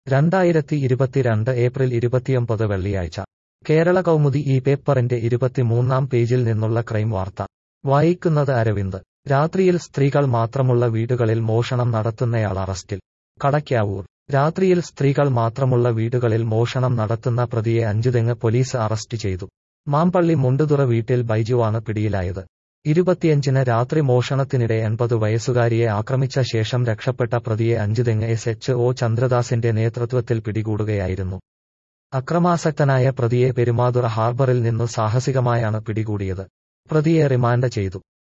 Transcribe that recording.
രണ്ടായിരത്തി ഇരുപത്തിരണ്ട് ഏപ്രിൽ ഇരുപത്തിയൊമ്പത് വെള്ളിയാഴ്ച കേരള കൗമുദി ഈ പേപ്പറിന്റെ ഇരുപത്തിമൂന്നാം പേജിൽ നിന്നുള്ള ക്രൈം വാർത്ത വായിക്കുന്നത് അരവിന്ദ് രാത്രിയിൽ സ്ത്രീകൾ മാത്രമുള്ള വീടുകളിൽ മോഷണം നടത്തുന്നയാൾ അറസ്റ്റിൽ കടയ്ക്കാവൂർ രാത്രിയിൽ സ്ത്രീകൾ മാത്രമുള്ള വീടുകളിൽ മോഷണം നടത്തുന്ന പ്രതിയെ അഞ്ചുതെങ്ങ് പോലീസ് അറസ്റ്റ് ചെയ്തു മാമ്പള്ളി മുണ്ടുതുറ വീട്ടിൽ ബൈജുവാണ് പിടിയിലായത് ഇരുപത്തിയഞ്ചിന് രാത്രി മോഷണത്തിനിടെ എൺപത് വയസ്സുകാരിയെ ആക്രമിച്ച ശേഷം രക്ഷപ്പെട്ട പ്രതിയെ അഞ്ചുതെങ്ങ് എസ് എച്ച് ഒ ചന്ദ്രദാസിന്റെ നേതൃത്വത്തിൽ പിടികൂടുകയായിരുന്നു അക്രമാസക്തനായ പ്രതിയെ പെരുമാതുറ ഹാർബറിൽ നിന്നു സാഹസികമായാണ് പിടികൂടിയത് പ്രതിയെ റിമാൻഡ് ചെയ്തു